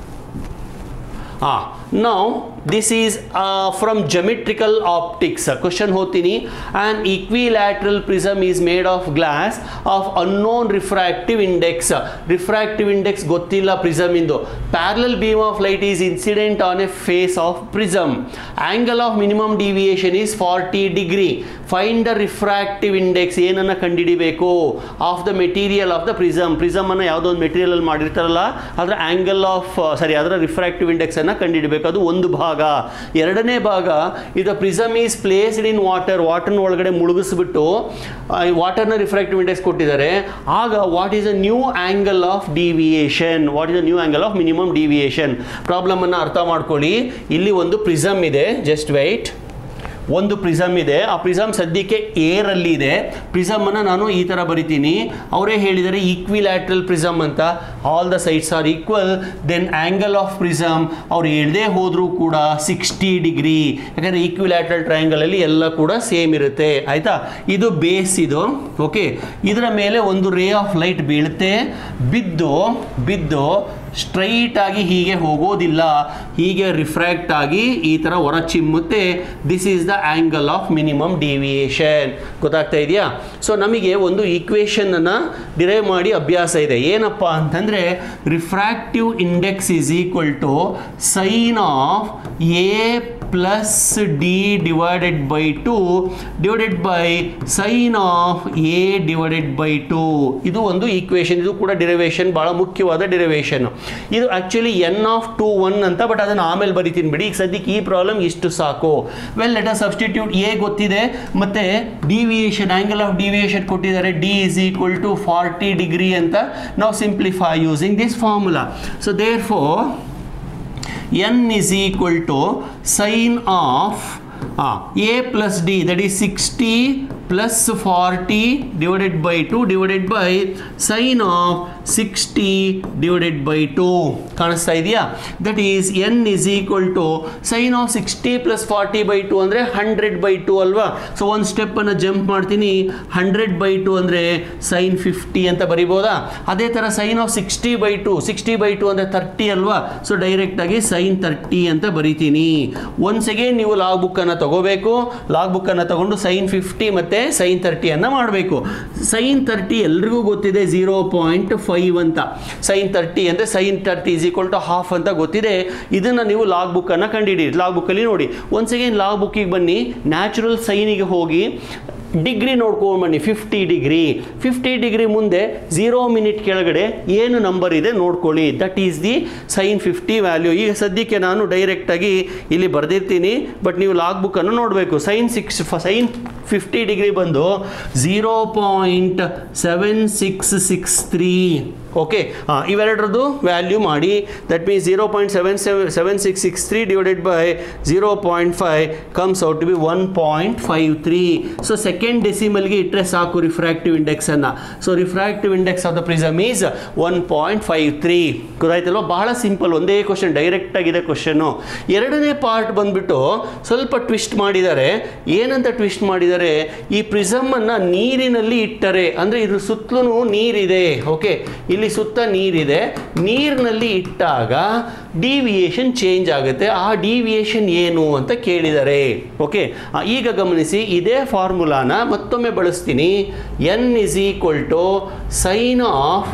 ಹಾಂ ನಾವು this is from geometrical optics question ಹೋಗ್ತೀನಿ and equilateral prism is made of glass of unknown refractive index refractive index ಗೊತ್ತಿಲ್ಲ prism ಇಂದು parallel beam of light is incident on A face of prism angle of minimum deviation is forty degree find the refractive index ಏನನ್ನು ಕಂಡುಹಿಡಿಬೇಕು of the material of the prism prism ಅನ್ನು ಯಾವುದೋ ಒಂದು material ಮಾಡಿರ್ತಾರಲ್ಲ ಅದರ angle of ಸಾರಿ ಅದರ refractive index ಅನ್ನು ಕಂಡುಹಿಡಬೇಕು ಅದು ಒಂದು ಭಾಗ ಎರಡನೇ ಭಾಗ ಇದು prism is placed in water ವಾಟರ್ನ ಒಳಗಡೆ ಮುಳುಗಿಸ್ಬಿಟ್ಟು ವಾಟರ್ನ ರಿಫ್ರಾಕ್ಟಿವ್ ಇಂಡೆಕ್ಸ್ ಕೊಟ್ಟಿದ್ದಾರೆ ಆಗ what is a new angle of deviation what is a new angle of minimum deviation ಪ್ರಾಬ್ಲಮನ್ನು ಅರ್ಥ ಮಾಡ್ಕೊಳ್ಳಿ ಇಲ್ಲಿ ಒಂದು ಪ್ರಿಸಮ್ ಇದೆ ಜಸ್ಟ್ ವೈಟ್ ಒಂದು ಪ್ರಿಸಮ್ ಇದೆ ಆ ಪ್ರಿಸಮ್ ಸದ್ಯಕ್ಕೆ ಏರಲ್ಲಿ ಇದೆ ಪ್ರಿಸಮನ್ನು ನಾನು ಈ ಥರ ಬರಿತೀನಿ ಅವರೇ ಹೇಳಿದ್ದಾರೆ ಈಕ್ವಿಲ್ಯಾಟ್ರಲ್ ಪ್ರಿಸಮ್ ಅಂತ all the sides are equal then angle of prism ಅವ್ರು ಹೇಳ್ದೇ ಹೋದರೂ ಕೂಡ ಸಿಕ್ಸ್ಟಿ ಡಿಗ್ರಿ ಯಾಕಂದರೆ ಈಕ್ವಿಲ್ಯಾಟ್ರಲ್ ಟ್ರಯಾಂಗಲಲ್ಲಿ ಎಲ್ಲ ಕೂಡ ಸೇಮ್ ಇರುತ್ತೆ ಆಯಿತಾ ಇದು ಬೇಸ್ ಇದು ಓಕೆ ಇದರ ಮೇಲೆ ಒಂದು ರೇ ಆಫ್ ಲೈಟ್ ಬೀಳುತ್ತೆ ಬಿದ್ದು ಬಿದ್ದು ಸ್ಟ್ರೈಟ್ ಆಗಿ ಹೀಗೆ ಹೋಗೋದಿಲ್ಲ ಹೀಗೆ ರಿಫ್ರಾಕ್ಟ್ ಆಗಿ ಈ ಥರ ಹೊರ ಚಿಮ್ಮುತ್ತೆ this is the angle of minimum deviation ಗೊತ್ತಾಗ್ತಾ ಇದೆಯಾ ಸೊ ನಮಗೆ ಒಂದು ಈಕ್ವೇಷನನ್ನು ಡಿರೈವ್ ಮಾಡಿ ಅಭ್ಯಾಸ ಇದೆ ಏನಪ್ಪ ಅಂತಂದರೆ refractive index is equal to sine of A plus D divided by two divided by sine of A divided by two ಇದು ಒಂದು ಈಕ್ವೇಷನ್ ಇದು ಕೂಡ ಡಿರೈವೇಷನ್ ಭಾಳ ಮುಖ್ಯವಾದ ಡಿರೈವೇಷನ್ ಇದು actually N of two one ಅಂತ ಬಟ್ ಅದನ್ನು ಆಮೇಲೆ ಬರಿತೀನಿ ಬಿಡಿ ಈಗ ಸದ್ಯಕ್ಕೆ ಈ ಪ್ರಾಬ್ಲಮ್ ಇಷ್ಟು ಸಾಕು ವೆಲ್ ಲೆಟ್ ಸಬ್ಸ್ಟಿಟ್ಯೂಟ್ ಎ ಗೊತ್ತಿದೆ ಮತ್ತು ಡಿವಿಯೇಷನ್ ಆ್ಯಂಗಲ್ ಆಫ್ ಡಿವಿಯೇಷನ್ ಕೊಟ್ಟಿದ್ದಾರೆ D is equal to forty degree ಅಂತ ನಾವು simplify using this formula so therefore n is equal to sine of uh, a plus d that is 60 plus 40 divided by 2 divided by sine of 60 divided by 2 ಕಾಣಿಸ್ತಾ ಇದೆಯಾ that is N is equal to sine of sixty plus forty by two ಅಂದರೆ hundred by two ಅಲ್ವಾ so ಒಂದು ಸ್ಟೆಪ್ಪನ್ನು jump ಮಾಡ್ತೀನಿ hundred by two ಅಂದರೆ sine fifty ಅಂತ ಬರಿಬೋದಾ ಅದೇ ಥರ sine of sixty by two sixty by two ಅಂದರೆ ತರ್ಟಿ ಅಲ್ವಾ ಸೊ ಡೈರೆಕ್ಟಾಗಿ ಸೈನ್ ತರ್ಟಿ ಅಂತ ಬರಿತೀನಿ ಒನ್ಸ್ ಅಗೇನ್ ನೀವು ಲಾಗ್ ಬುಕ್ಕನ್ನು ತಗೋಬೇಕು ಲಾಗ್ ಬುಕ್ಕನ್ನು ತಗೊಂಡು ಸೈನ್ ಫಿಫ್ಟಿ ಮತ್ತು ಸೈನ್ ತರ್ಟಿಯನ್ನು ಮಾಡಬೇಕು ಸೈನ್ ತರ್ಟಿ ಎಲ್ರಿಗೂ ಗೊತ್ತಿದೆ ಝೀರೋ ಪಾಯಿಂಟ್ ಫೈವ್ ಅಂತ ಸೈನ್ ತರ್ಟಿ ಅಂದರೆ sine thirty is equal to half ಅಂತ ಗೊತ್ತಿದೆ ಇದನ್ನು ನೀವು ಲಾಗ್ ಬುಕ್ಕನ್ನು ಕಂಡುಹಿಡಿಯಿರಿ ಲಾಗ್ ಬುಕ್ಕಲ್ಲಿ ನೋಡಿ ಒನ್ಸ್ ಅಗೇನ್ ಲಾಗ್ ಬುಕ್ಕಿಗೆ ಬನ್ನಿ ನ್ಯಾಚುರಲ್ ಸೈನಿಗೆ ಹೋಗಿ ಡಿಗ್ರಿ ನೋಡ್ಕೊಂಡು ಬನ್ನಿ ಫಿಫ್ಟಿ ಡಿಗ್ರಿ ಫಿಫ್ಟಿ ಡಿಗ್ರಿ ಮುಂದೆ ಝೀರೋ ಮಿನಿಟ್ ಕೆಳಗಡೆ ಏನು ನಂಬರ್ ಇದೆ ನೋಡ್ಕೊಳ್ಳಿ that is the sine fifty value ಈಗ ಸದ್ಯಕ್ಕೆ ನಾನು ಡೈರೆಕ್ಟಾಗಿ ಇಲ್ಲಿ ಬರೆದಿರ್ತೀನಿ ಬಟ್ ನೀವು ಲಾಗ್ ಬುಕ್ಕನ್ನು ನೋಡಬೇಕು sine six sine fifty degree ಬಂದು zero point seven six six three okay ಹಾಂ ಇವೆರಡರದ್ದು ವ್ಯಾಲ್ಯೂ ಮಾಡಿ that means zero point seven seven seven six six three divided by zero point five comes out to be one point five three so second ಡೆಸಿಮಲ್ಗೆ ಇಟ್ಟರೆ ಸಾಕು refractive ಇಂಡೆಕ್ಸನ್ನು so refractive index of the prism is one point five three ಗೊತ್ತಾಯ್ತಲ್ವ ಬಹಳ simple ಒಂದೇ question direct ಆಗಿದೆ question ಎರಡನೇ part ಬಂದ್ಬಿಟ್ಟು ಸ್ವಲ್ಪ ಟ್ವಿಸ್ಟ್ ಮಾಡಿದ್ದಾರೆ ಏನಂತ ಟ್ವಿಸ್ಟ್ ಮಾಡಿದ್ದಾರೆ ಈ ಪ್ರಿಸಮನ್ನು ನೀರಿನಲ್ಲಿ ಇಟ್ಟರೆ ಅಂದರೆ ಇದ್ರ ಸುತ್ತಲೂ ನೀರಿದೆ ಓಕೆ ಇಲ್ಲಿ ಸುತ್ತ ನೀರಿದೆ ನೀರಿನಲ್ಲಿ ಇಟ್ಟಾಗ ಡಿವಿಯೇಷನ್ ಚೇಂಜ್ ಆಗುತ್ತೆ ಆ ಡಿವಿಯೇಷನ್ ಏನು ಅಂತ ಕೇಳಿದ್ದಾರೆ ಓಕೆ ಈಗ ಗಮನಿಸಿ ಇದೇ ಫಾರ್ಮುಲಾನ ಮತ್ತೊಮ್ಮೆ ಬಳಸ್ತೀನಿ N is equal to sine of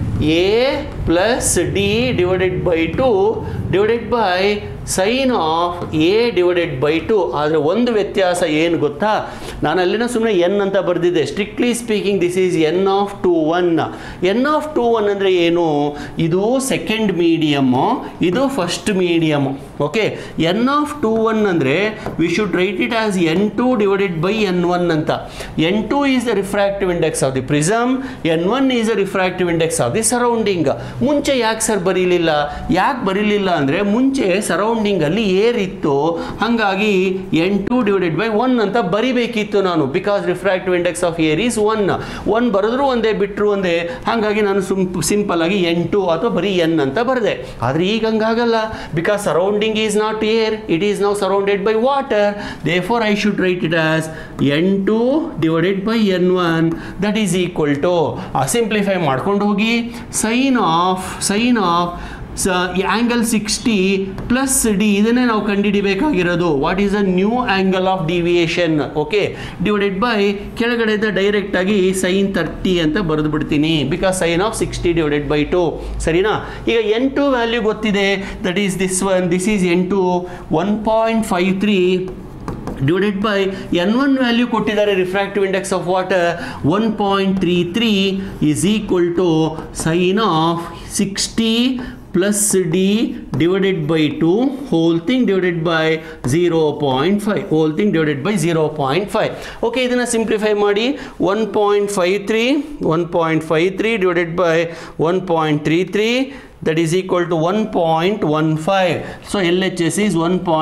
A plus D divided by two divided by sine of A divided by two ಆದರೆ ಒಂದು ವ್ಯತ್ಯಾಸ ಏನು ಗೊತ್ತಾ ನಾನು ಅಲ್ಲಿನ ಸುಮ್ಮನೆ ಎನ್ ಅಂತ ಬರೆದಿದ್ದೆ strictly speaking this is N of two one N of two one ಅಂದರೆ ಏನು ಇದು ಸೆಕೆಂಡ್ ಮೀಡಿಯಮ್ಮು ಇದು first medium okay N of two one ಅಂದರೆ we should write it as N two divided by N one ಅಂತ N two is the refractive index of the prism N one is the refractive index of the surrounding ಮುಂಚೆ ಯಾಕೆ sir ಬರೀಲಿಲ್ಲ ಯಾಕೆ ಬರೀಲಿಲ್ಲ ಅಂದರೆ ಮುಂಚೆ ಸರೌಂಡಿಂಗಲ್ಲಿ air ಇತ್ತು ಹಾಗಾಗಿ N two divided by one ಅಂತ ಬರಿಬೇಕಿತ್ತು ನಾನು because refractive index of air is one one ಬರೆದ್ರು ಒಂದೇ ಬಿಟ್ಟರು ಒಂದೇ ಹಾಗಾಗಿ ನಾನು ಸುಮ್ ಸಿಂಪಲ್ ಆಗಿ ಎನ್ ಟು ಅಥವಾ ಬರೀ ಎನ್ ಅಂತ ಬರೆದೆ ಆದರೆ ಈಗ ಹಂಗಾಗಲ್ಲ because surrounding is not air it is now surrounded by water therefore I should write it as N two divided by N one that is equal to simplify ಮಾಡ್ಕೊಂಡು ಹೋಗಿ sign of sine of ಸ ಈ angle sixty plus D ಇದನ್ನೇ ನಾವು ಕಂಡುಹಿಡಿಬೇಕಾಗಿರೋದು what is a new angle of deviation okay divided by ಕೆಳಗಡೆಯಿಂದ ಡೈರೆಕ್ಟಾಗಿ sine thirty ಅಂತ ಬರೆದು ಬಿಡ್ತೀನಿ because sine of sixty divided by two ಸರಿನಾ ಈಗ ಎನ್ ಟು ವ್ಯಾಲ್ಯೂ ಗೊತ್ತಿದೆ that is this one this is N two one point five three divided by N one value ಕೊಟ್ಟಿದ್ದಾರೆ refractive index of water one point three three is equal to sine of sixty plus D divided by two whole thing divided by zero point five whole thing divided by zero point five okay ಇದನ್ನು simplify ಮಾಡಿ one point five three one point five three divided by one point three three that is equal to 1.15 so LHS is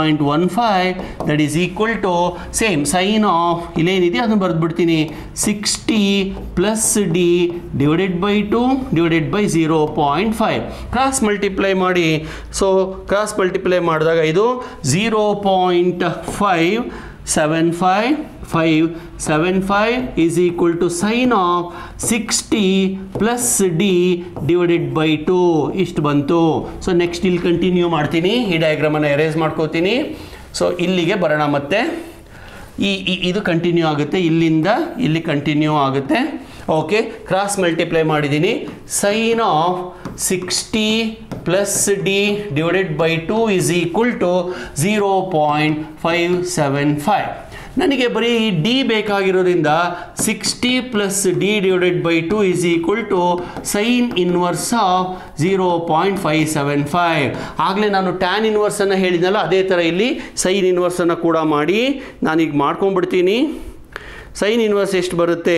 1.15 that is equal to same sin of ಇಲ್ಲೇನಿದೆ ಅದನ್ನು ಬರೆದ್ಬಿಡ್ತೀನಿ sixty plus D divided by two divided by zero point five cross multiply ಮಾಡಿ so cross multiply ಮಾಡಿದಾಗ ಇದು zero point five seven five five seven five is equal to sine of sixty plus D divided by two ಇಷ್ಟು ಬಂತು so next ಇಲ್ಲಿ continue ಮಾಡ್ತೀನಿ ಈ ಡಯಾಗ್ರಾಮನ್ನು erase ಮಾಡ್ಕೋತೀನಿ so ಇಲ್ಲಿಗೆ ಬರೋಣ ಮತ್ತೆ ಈ ಈ- ಇದು ಕಂಟಿನ್ಯೂ ಆಗುತ್ತೆ ಇಲ್ಲಿಂದ ಇಲ್ಲಿ ಕಂಟಿನ್ಯೂ ಆಗುತ್ತೆ ಓಕೆ ಕ್ರಾಸ್ ಮಲ್ಟಿಪ್ಲೈ ಮಾಡಿದ್ದೀನಿ sine of sixty plus D divided by two is equal to zero point five seven five ನನಗೆ ಬರೀ ಡಿ ಬೇಕಾಗಿರೋದ್ರಿಂದ sixty plus D divided by two is equal to sine inverse of zero point five seven five ಆಗಲೇ ನಾನು tan ಇನ್ವರ್ಸನ್ನು ಹೇಳಿದ್ನಲ್ಲ ಅದೇ ಥರ ಇಲ್ಲಿ sign ಇನ್ವರ್ಸನ್ನು ಕೂಡ ಮಾಡಿ ನಾನೀಗ ಮಾಡ್ಕೊಂಡ್ಬಿಡ್ತೀನಿ ಸೈನ್ ಇನ್ವರ್ಸ್ ಎಷ್ಟು ಬರುತ್ತೆ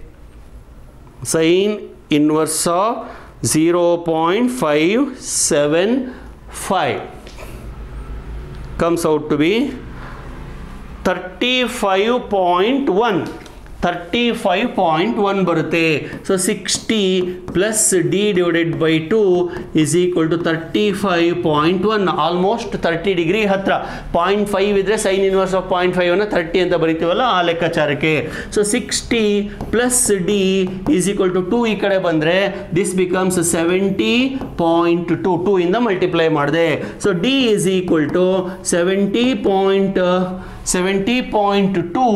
sine inverse of zero point five seven five comes out to be thirty five point one thirty five point one ಬರುತ್ತೆ so sixty plus D divided by two is equal to thirty five point one almost thirty degree ಹತ್ರ point five ಇದ್ದರೆ sine inverse of point five ಅನ್ನು thirty ಅಂತ ಬರಿತೀವಲ್ಲ ಆ ಲೆಕ್ಕಾಚಾರಕ್ಕೆ so sixty plus D is equal to two ಈ ಕಡೆ ಬಂದರೆ this becomes seventy point two two ಇಂದ ಮಲ್ಟಿಪ್ಲೈ ಮಾಡಿದೆ so D is equal to seventy point seventy point two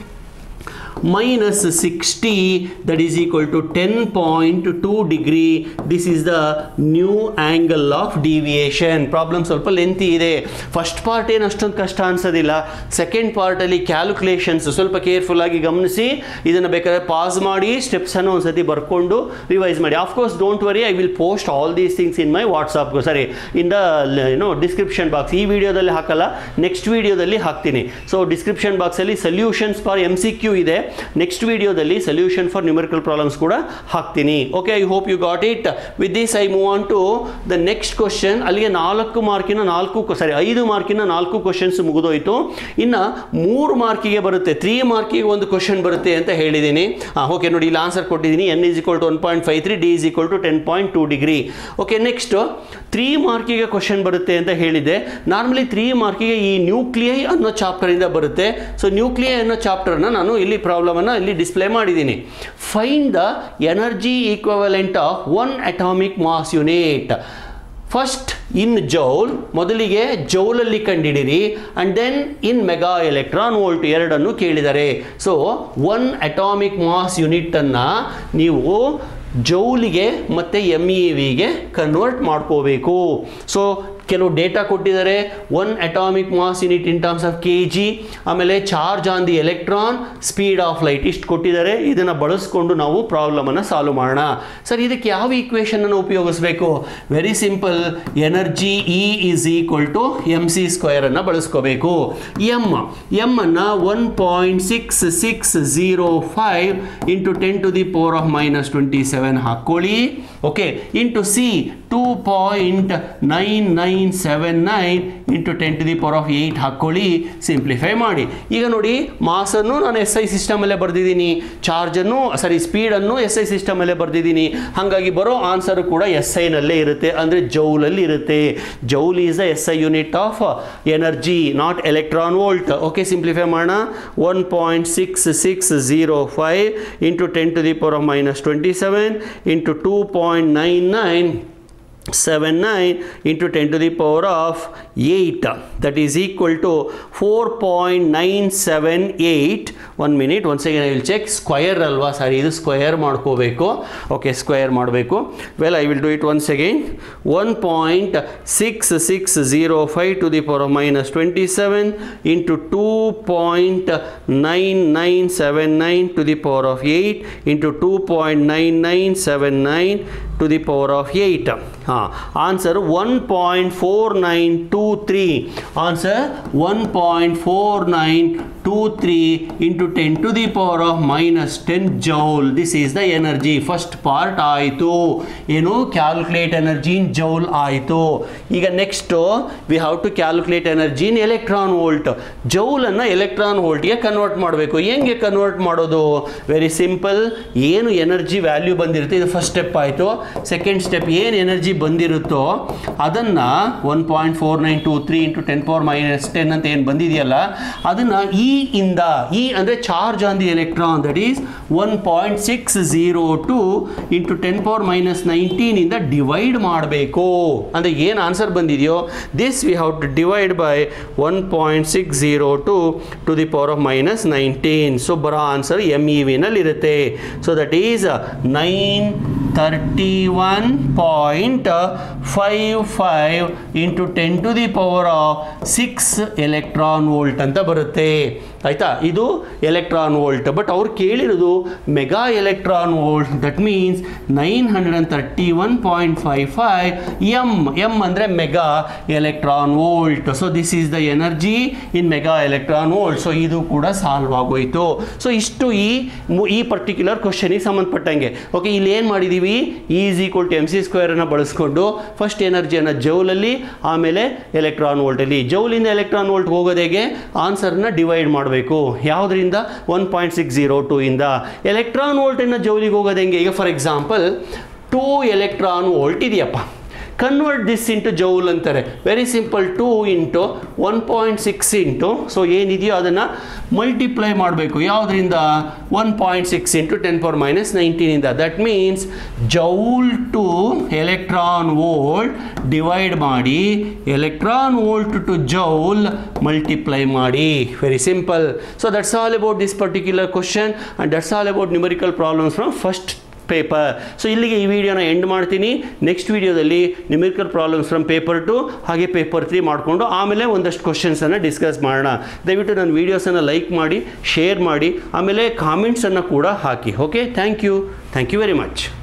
minus 60 that is equal to 10.2 degree this is the new angle of deviation problem ಸ್ವಲ್ಪ lengthy ಇದೆ first part ಏನು ಅಷ್ಟೊಂದು ಕಷ್ಟ ಅನ್ಸೋದಿಲ್ಲ second ಪಾರ್ಟಲ್ಲಿ calculations ಸ್ವಲ್ಪ ಕೇರ್ಫುಲ್ ಆಗಿ ಗಮನಿಸಿ ಇದನ್ನು ಬೇಕಾದ್ರೆ ಪಾಸ್ ಮಾಡಿ ಸ್ಟೆಪ್ಸನ್ನು ಒಂದ್ಸತಿ ಬರ್ಕೊಂಡು ರಿವೈಸ್ ಮಾಡಿ of course don't worry I will post all these things in my WhatsApp sorry in the ಏನೋ ಡಿಸ್ಕ್ರಿಪ್ಷನ್ ಬಾಕ್ಸ್ ಈ ವಿಡಿಯೋದಲ್ಲಿ ಹಾಕಲ್ಲ ನೆಕ್ಸ್ಟ್ ವಿಡಿಯೋದಲ್ಲಿ ಹಾಕ್ತೀನಿ ಸೊ ಡಿಸ್ಕ್ರಿಪ್ಷನ್ ಬಾಕ್ಸಲ್ಲಿ solutions for M C Q ಇದೆ ನೆಕ್ಸ್ಟ್ ವಿಡಿಯೋದಲ್ಲಿ ಸೊಲ್ಯೂಷನ್ ಫಾರ್ ನ್ಯೂಮರಿಕಲ್ ಪ್ರಾಬ್ಲಮ್ಸ್ ಕೂಡ ಹಾಕ್ತೀನಿ okay I hope you got it with this I move on to the next question ಅಲ್ಲಿಗೆ ನಾಲ್ಕು ಮಾರ್ಕಿನ ನಾಲ್ಕು ಸಾರಿ ಐದು ಮಾರ್ಕಿನ ನಾಲ್ಕು ಕ್ವಶನ್ಸ್ ಮುಗಿದೋಯ್ತು ಇನ್ನು ಮೂರು ಮಾರ್ಕಿಗೆ ಬರುತ್ತೆ ತ್ರೀ ಮಾರ್ಕಿಗೆ ಒಂದು ಕ್ವಶನ್ ಬರುತ್ತೆ ಅಂತ ಹೇಳಿದ್ದೀನಿ ಹಾಂ ಓಕೆ ನೋಡಿ ಇಲ್ಲಿ ಆನ್ಸರ್ ಕೊಟ್ಟಿದ್ದೀನಿ N is equal to one point five three D is equal to ten point two degree okay next three ಮಾರ್ಕಿಗೆ ಕ್ವಶನ್ ಬರುತ್ತೆ ಅಂತ ಹೇಳಿದೆ ನಾರ್ಮಲಿ ತ್ರೀ ಮಾರ್ಕಿಗೆ ಈ ನ್ಯೂಕ್ಲಿಯೈ ಅನ್ನೋ ಚಾಪ್ಟರಿಂದ ಬರುತ್ತೆ ಸೊ ನ್ಯೂಕ್ಲಿಯೈ ಅನ್ನೋ ಚಾಪ್ಟರ್ನ ನಾನು ಇಲ್ಲಿ ಪ್ರಾಬ್ಲಮನ್ನು ಇಲ್ಲಿ ಡಿಸ್ಪ್ಲೇ ಮಾಡಿದ್ದೀನಿ fine the energy equivalent of one atomic mass unit first in joule ಮೊದಲಿಗೆ ಜೌಲಲ್ಲಿ ಕಂಡಿಡಿರಿ and then in mega electron volt ಎರಡನ್ನು ಕೇಳಿದ್ದಾರೆ ಸೊ ಒನ್ ಅಟಾಮಿಕ್ ಮಾಸ್ ಯೂನಿಟನ್ನು ನೀವು ಜೌಲಿಗೆ ಮತ್ತು ಎಮ್ ಇ ವಿಗೆ ಕನ್ವರ್ಟ್ ಮಾಡ್ಕೋಬೇಕು ಸೊ ಕೆಲವು ಡೇಟಾ ಕೊಟ್ಟಿದ್ದಾರೆ one atomic mass unit in terms of K G ಆಮೇಲೆ charge on the electron speed of light ಇಷ್ಟು ಕೊಟ್ಟಿದ್ದಾರೆ ಇದನ್ನು ಬಳಸ್ಕೊಂಡು ನಾವು ಪ್ರಾಬ್ಲಮನ್ನು ಸಾಲ್ವ್ ಮಾಡೋಣ ಸರ್ ಇದಕ್ಕೆ ಯಾವ ಈಕ್ವೇಷನ್ ಅನ್ನು ಉಪಯೋಗಿಸಬೇಕು very simple energy E is equal to M C square ಅನ್ನು ಬಳಸ್ಕೋಬೇಕು ಎಮ್ ಎಮ್ ಅನ್ನು one point six six zero five into ten to the power of minus twenty seven ಹಾಕ್ಕೊಳ್ಳಿ okay into C two point nine nine seven nine into ten to the power of eight ಹಾಕ್ಕೊಳ್ಳಿ simplify ಮಾಡಿ ಈಗ ನೋಡಿ ಮಾಸನ್ನು ನಾನು S I ಸಿಸ್ಟಮಲ್ಲೇ ಬರೆದಿದ್ದೀನಿ ಚಾರ್ಜನ್ನು ಸಾರಿ ಸ್ಪೀಡನ್ನು S I ಸಿಸ್ಟಮಲ್ಲೇ ಬರೆದಿದ್ದೀನಿ ಹಾಗಾಗಿ ಬರೋ ಆನ್ಸರ್ ಕೂಡ ಎಸ್ ಐನಲ್ಲೇ ಇರುತ್ತೆ ಅಂದರೆ ಜೌಲಲ್ಲಿ ಇರುತ್ತೆ joule is the S I unit of energy not electron volt okay simplify ಮಾಡೋಣ one point six six zero five into ten to the power of minus twenty seven into two point nine nine 79 into 10 to the power of 8 that is equal to 4.978 one minute once again I will check square ಅಲ್ವಾ ಸಾರಿ ಇದು square ಮಾಡ್ಕೋಬೇಕು okay square ಮಾಡಬೇಕು well I will do it once again one point six six zero five to the power minus twenty seven into two point nine nine seven nine to the power of eight into two point nine nine seven nine to the power of eight ಹಾಂ answer one point four nine two three answer one point four nine two three into ten to the power of minus ten joule this is the energy first part ಆಯಿತು ಏನು calculate energy in joule ಆಯಿತು ಈಗ next we have to calculate energy in electron volt ಜೌಲನ್ನು electron ವೋಲ್ಟ್ಗೆ convert ಮಾಡಬೇಕು ಹೆಂಗೆ convert ಮಾಡೋದು very simple ಏನು ಎನರ್ಜಿ ವ್ಯಾಲ್ಯೂ ಬಂದಿರುತ್ತೆ ಇದು ಫಸ್ಟ್ ಸ್ಟೆಪ್ ಆಯಿತು ಸೆಕೆಂಡ್ ಸ್ಟೆಪ್ ಏನು ಎನರ್ಜಿ ಬಂದಿರುತ್ತೋ ಅದನ್ನು one point four nine two three into ten power minus ten ಅಂತ ಏನು ಬಂದಿದೆಯಲ್ಲ ಅದನ್ನು ಇ ಇಂದ ಇ ಅಂದರೆ charge on the electron that is one point six zero two into ten power minus ನೈನ್ಟೀನಿಂದ ಡಿವೈಡ್ ಮಾಡಬೇಕು ಅಂದರೆ ಏನು ಆನ್ಸರ್ ಬಂದಿದೆಯೋ this we have to divide by one point six zero two to the power of minus nineteen so ಬರೋ answer M E ವಿನಲ್ಲಿ ಇರುತ್ತೆ so that is nine thirty one point five five into ten to the power of six electron volt ಅಂತ ಬರುತ್ತೆ ಆಯಿತಾ ಇದು electron volt but ಅವ್ರು ಕೇಳಿರೋದು mega electron volt that means nine hundred and thirty one point five five M M ಅಂದರೆ mega electron volt so this is the energy in mega electron volt so ಇದು ಕೂಡ solve ಆಗೋಯ್ತು so ಇಷ್ಟು ಈ ಮು- ಈ ಪರ್ಟಿಕ್ಯುಲರ್ ಕ್ವಶನಿಗೆ ಸಂಬಂಧಪಟ್ಟಂಗೆ okay ಇಲ್ಲಿ ಏನು ಮಾಡಿದ್ದೀವಿ is equal to M C ಸ್ಕ್ವೇರನ್ನು ಬಳಸ್ಕೊಂಡು ಫಸ್ಟ್ ಎನರ್ಜಿಯನ್ನು ಜೌಲಲ್ಲಿ ಆಮೇಲೆ ಎಲೆಕ್ಟ್ರಾನ್ ವೋಲ್ಟಲ್ಲಿ ಜೌಲಿಂದ ಎಲೆಕ್ಟ್ರಾನ್ ವೋಲ್ಟ್ ಹೋಗೋದು ಹೇಗೆ ಆನ್ಸರ್ನ ಡಿವೈಡ್ ಮಾಡಬೇಕು ಯಾವುದರಿಂದ one point six zero two ಇಂದ ಎಲೆಕ್ಟ್ರಾನ್ ವೋಲ್ಟಿಂದ ಜೌಲಿಗೆ ಹೋಗೋದು ಹೆಂಗೆ ಈಗ for example two electron volt ಇದೆಯಪ್ಪ ಕನ್ವರ್ಟ್ ದಿಸ್ ಇಂಟು ಜೌಲ್ ಅಂತಾರೆ very simple two into one point six into so ಏನಿದೆಯೋ ಅದನ್ನು ಮಲ್ಟಿಪ್ಲೈ ಮಾಡಬೇಕು ಯಾವುದರಿಂದ one point six into ten power minus ನೈನ್ಟೀನಿಂದ that means joule to electron volt divide ಮಾಡಿ electron volt to joule multiply ಮಾಡಿ very simple so that's all about this particular question and that's all about numerical problems from first paper so ಇಲ್ಲಿಗೆ ಈ ವಿಡಿಯೋನ end ಮಾಡ್ತೀನಿ next ವಿಡಿಯೋದಲ್ಲಿ numerical problems from paper two ಹಾಗೆ paper three ಮಾಡಿಕೊಂಡು ಆಮೇಲೆ ಒಂದಷ್ಟು ಕ್ವಶನ್ಸನ್ನು ಡಿಸ್ಕಸ್ ಮಾಡೋಣ ದಯವಿಟ್ಟು ನನ್ನ ವೀಡಿಯೋಸನ್ನು ಲೈಕ್ ಮಾಡಿ ಶೇರ್ ಮಾಡಿ ಆಮೇಲೆ ಕಾಮೆಂಟ್ಸನ್ನು ಕೂಡ ಹಾಕಿ okay thank you thank you very much